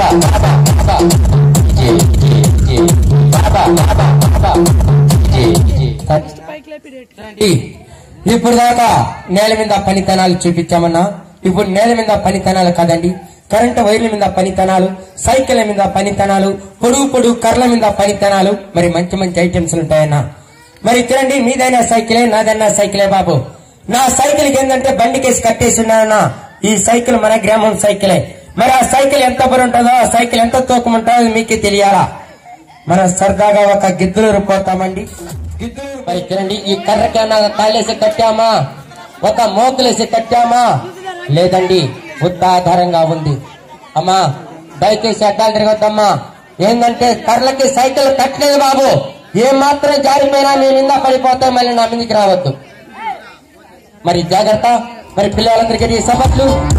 బాబా బాబా జీ జీ జీ బాబా బాబా బాబా జీ జీ రండి. ఇప్పుడు దాకా నేల మీద పనితనాలు చూపించామన్నా ఇప్పుడు నేల మీద పనితనాలు కాదండి కరెంటు వైర్ల మీద పనితనాలు సైకిల్ మీద పనితనాలు పొడుగు పొడుగు కర్రల మీద పనితనాలు మరి మంచి మంచి ఐటమ్స్ ఉంటాయన్నా మరి చూడండి మీదైనా సైకిలే నాదైనా సైకిలే బాబు నా సైకిల్ ఏంటంటే బండికేసి కట్టేసి ఉన్నానన్నా ఈ సైకిల్ మన గ్రామం సైకిలే మరి ఆ సైకిల్ ఎంత బరువు ఉంటుందో ఆ సైకిల్ ఎంత తూకం ఉంటుందో మీకే తెలియాలా మనం సరదాగా ఒక గిద్దలూరు పోతామండి గిద్దలూరు మరి చూడండి ఈ కర్రకైనా తాళేసి కట్టామా ఒక మోకులేసి కట్టామా లేదండి ఉత్తాధారంగా ఉంది అమ్మా దయచేసి అడ్డాలు తిరగొద్దమ్మా ఏంటంటే కర్రలకి సైకిల్ కట్టలేదు బాబు ఏం మాత్రం జారిపోయినా మీ నింద పడిపోతే మళ్ళీ నా మీదకి రావద్దు మరి జాగ్రత్త మరి పిల్లలందరికీ సభట్లు